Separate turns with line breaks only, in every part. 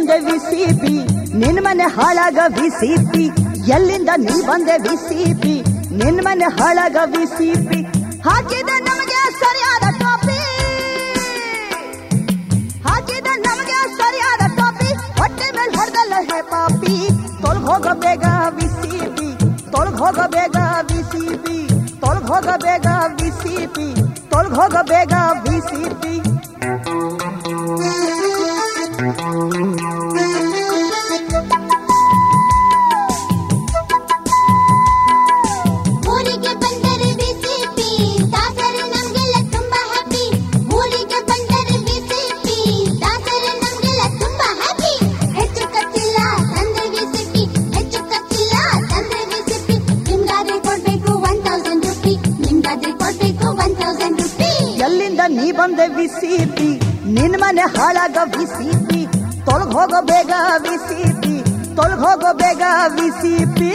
ಬಂದೆ ವಿಸಿಪಿ ನಿನ್ ಮನೆ ಹಾಳಾಗ ವಿಸಿಪಿ ಎಲ್ಲಿಂದ ನೀ ಬಂದೆ ವಿಸಿಪಿ ನಿನ್ ಮನೆ ಹಾಳಾಗ ವಿಸಿಪಿ ಹಾಕಿದ ನಮಗೆ ಸರಿಯಾದ ಟಾಪಿ ಹಾಕಿದ ನಮಗೆ ಸರಿಯಾದ ಟಾಪಿ ಹೊಟ್ಟೆ ಮೇಲೆ ಹೊಡೆದಲ್ಲ ಹೇ ಪಾಪಿ ತೊಳ್ಗ್ ಹೋಗ ಬೇಗ ವಿಸಿಪಿ ತೊಳ್ಗ್ ಹೋಗ ಬೇಗ ವಿಸಿಪಿ ತೊಳ್ಗ್ ಹೋಗ ಬೇಗ ವಿಸಿಪಿ ತೊಳ್ಗ್ ಹೋಗ ಬೇಗ ವಿಸಿಪಿ
ಊರಿಗೆ ಬಂದರೆ ಬಿಸಿಪಿ ದಾಸರು ನಮ್ಗೆಲ್ಲ ತುಂಬಾ ಹ್ಯಾಪಿ ಊರಿಗೆ ಬಂದರೆ ಬಿಸಿಪಿ ದಾಸರು ನಮ್ಗೆಲ್ಲ ತುಂಬಾ ಹ್ಯಾಪಿ ಹೆಚ್ಚು ಕಚ್ಚಿಲ್ಲ ತಂದ್ರೆ ಬಿಸಿಪಿ ಹೆಚ್ಚು ಕಚ್ಚಿಲ್ಲ ತಂದ್ರೆ ಬಿಸಿಪಿ ನಿಮ್ಗಾದ್ರೆ ಕೊಡ್ಬೇಕು ಒನ್ ತೌಸಂಡ್ ರುಪಿ ನಿಮ್ಗಾದ್ರೆ ಕೊಡ್ಬೇಕು ಒನ್ ತೌಸಂಡ್ ರುಪಿ
ಎಲ್ಲಿಂದ ನೀ ಬಂದೆ ವಿಸಿಪಿ ನಿನ್ ಮನೆ ಹಾಳಾಗ ವಿಸಿಪಿ ತೊಳ್ಗ್ ಹೋಗೋ ಬೇಗ ವಿಸಿಪಿ ತೊಳ್ಗ್ ಹೋಗೋ ಬೇಗ ವಿಸಿಪಿ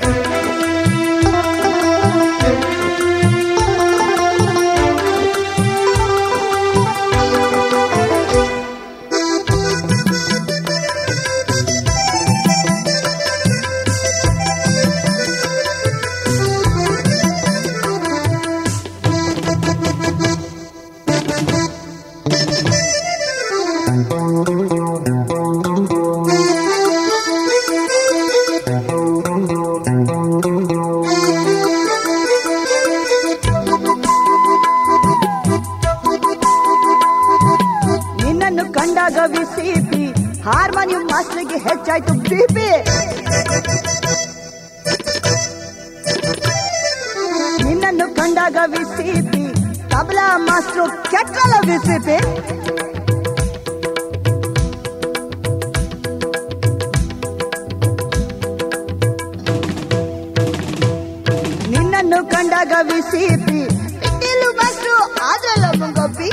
ನಿನ್ನನ್ನು ಕಂಡಾಗ ವಿಸಿಪಿ ಹಾರ್ಮೋನಿಯಂ ಮಾಸ್ಟರ್ಗೆ ಹೆಚ್ಚಾಯ್ತು ಬಿಪಿ ನಿನ್ನನ್ನು ಕಂಡಾಗ ವಿಸಿಪಿ ತಬಲಾ ಮಾಸ್ಟರ್ ಕೆಟ್ಟಲ್ಲ ವಿಸಿಪಿ ನಿನ್ನನ್ನು ಕಂಡಾಗ ವಿಸಿಪಿ ಪಿಟೀಲು ಮಾಸ್ಟ್ರು ಆದ್ರಲ್ಲ ಮುಂಗೊಬ್ಬಿ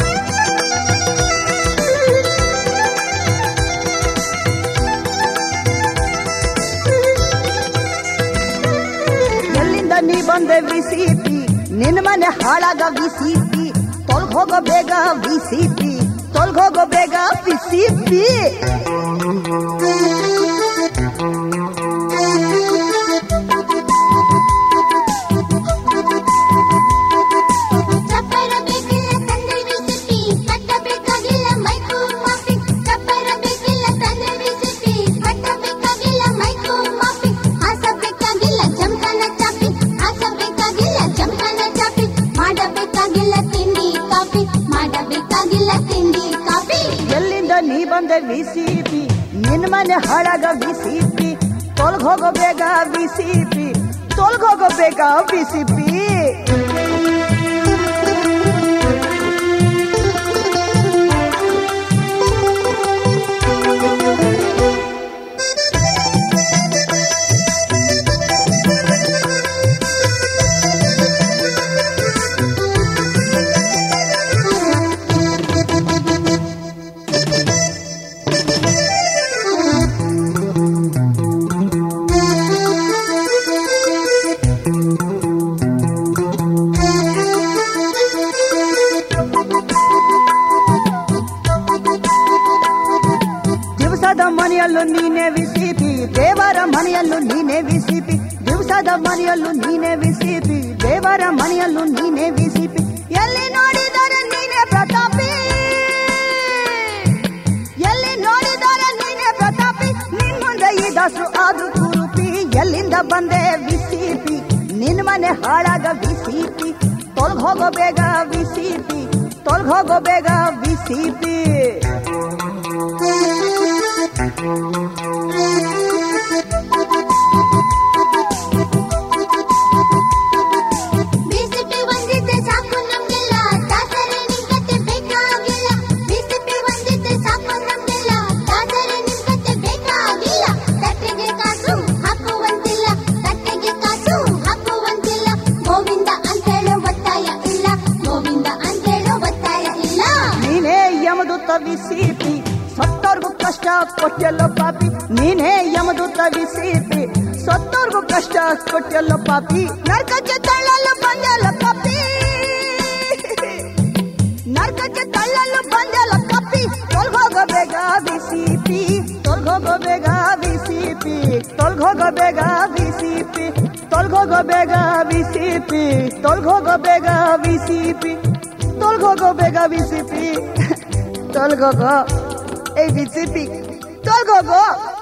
ಎಲ್ಲಿಂದ ನೀ ಬಂದೆ ವಿಸಿಪಿ ನಿನ್ನ ಮನೆ ಹಾಳಾಗ ವಿಸಿಪಿ ತೊಳ್ಗ್ ಹೋಗೋ ಬೇಗ ವಿಸಿಪಿ ತೊಳ್ಗ್ ಹೋಗೋ ಬೇಗ ವಿಸಿಪಿ
ಚಪ್ಪರ ಬೇಕಿಲ್ಲ ತಂದ್ರೆ ಬಿಸಿಪಿ ಕಟ್ಟಬೇಕಾಗಿಲ್ಲ ಮೈಕು ಮಾಫಿ ಚಪ್ಪರ ಬೇಕಿಲ್ಲ ತಂದ್ರೆ ಬಿಸಿಪಿ ಕಟ್ಟಬೇಕಾಗಿಲ್ಲ ಮೈಕು ಮಾಫಿ ಹಾಸಬೇಕಾಗಿಲ್ಲ ಜಂಕನ ಚಾಪಿ ಹಾಸಬೇಕಾಗಿಲ್ಲ ಜಂಕನ ಚಾಪಿ ಮಾಡಬೇಕಾಗಿಲ್ಲ ತಿಂಡಿ ಕಾಫಿ ಮಾಡಬೇಕಾಗಿಲ್ಲ ತಿಂಡಿ ಕಾಫಿ
ಎಲ್ಲಿಂದ ನೀ ಬಂದೆ ವಿಸಿಪಿ ನಿನ್ನ ಮನೆ ಹಾಳಾಗ ವಿಸಿಪಿ ತೊಳ್ಗ್ ಹೋಗೋ ಬೇಗ ವಿಸಿಪಿ ತೊಳ್ಗ್ ಹೋಗೋ ಬೇಗ ವಿಸಿಪಿ ದಿವಸದ ಮನೆಯಲ್ಲೂ ನೀನೇ ವಿಸಿಪಿ ದೇವರ ಮನೆಯಲ್ಲೂ ನೀನೇ ವಿಸಿಪಿ ದಿವಸದ ಮನೆಯಲ್ಲೂ ನೀನೇ ವಿಸಿಪಿ ದೇವರ ಮನೆಯಲ್ಲೂ ನೀನೇ ವಿಸಿಪಿ ಎಲ್ಲಿ ನೋಡಿದರೆ ನೀನೇ ಪ್ರತಾಪಿ ಎಲ್ಲಿ ನೋಡಿದರೆ ನೀನೇ ಪ್ರತಾಪಿ ನಿನ್ ಮುಂದೆ ಈ ದಾಸರು ಆದ್ರೂ ಕುರುಪಿ ಎಲ್ಲಿಂದ ಬಂದೆ ವಿಸಿಪಿ ನಿನ್ ಮನೆ ಹಾಳಾಗ ವಿಸಿಪಿ ತೊಳ್ಗ್ ಹೋಗೋ ಬೇಗ ವಿಸಿಪಿ ತೊಳ್ಗ್ ಹೋಗೋ ಬೇಗ ವಿಸಿಪಿ
ಬಿಸಿಪಿ ಒಂದಿದ್ರೆ ಸಾಕು ನಮ್ಗೆಲ್ಲ ದಾಸರೇ ನಿಮ್ ಕತೆ ಬೇಕಾಗಿಲ್ಲ ಬಿಸಿಪಿ ಒಂದಿದ್ರೆ ಸಾಕು ನಮ್ಗೆಲ್ಲ ದಾಸರೇ ನಿಮ್ ಕತೆ ಬೇಕಾಗಿಲ್ಲ ತಟ್ಟೆಗೆ ಕಾಸು ಹಾಕುವಂತಿಲ್ಲ ತಟ್ಟೆಗೆ ಕಾಸು ಹಾಕುವಂತಿಲ್ಲ ಗೋವಿಂದ ಅಂತೇಳೋ ಒತ್ತಾಯ ಇಲ್ಲ ಗೋವಿಂದ ಅಂತೇಳೋ ಒತ್ತಾಯ ಇಲ್ಲ
ನೀನೇ ಯಮದೂತ ವಿಸಿಪಿ ಸತ್ತೋರ್ಗು ಕಷ್ಟ ಕೊಟ್ಟೆಲ್ಲೋ ಪಾಪಿ ನೀನೇ ಯಮದೂತ ವಿಸಿಪಿ ಸತ್ತೋರ್ಗು ಕಷ್ಟ ಕೊಟ್ಟೆಲ್ಲೋ ಪಾಪಿ ನರ್ಕಕ್ಕೆ ತಳ್ಳಲು ಬಂದೆಲ್ಲ ಪಾಪಿ ನರ್ಕಕ್ಕೆ ತಳ್ಳಲು ಬಂದೆಲ್ಲ ಕಪ್ಪಿ ತೊಳ್ಗೋಗ ಬೇಗ ವಿಸಿಪಿ ತೊಳ್ಗ ತೊಳ್ಗೋಗೋ ಬೇಗ ಬಿಸಿಪಿ ತೊಳ್ಗೋಗೋ ಬೇಗ ಬಿಸಿಪಿ ತೊಳ್ಗೋಗೋ ಬೇಗ ಬಿಸಿಪಿ ತೊಳ್ಗೋಗೋ ಬೇಗ ಬಿಸಿಪಿ ತೊಳ್ಗೋಗೋ ಬೇಗ ಬಿಸಿಪಿ ತೊಳ್ಗೋಗೋ ಏ ಬಿಸಿಪಿ ತೊಳ್ಗೋಗೋ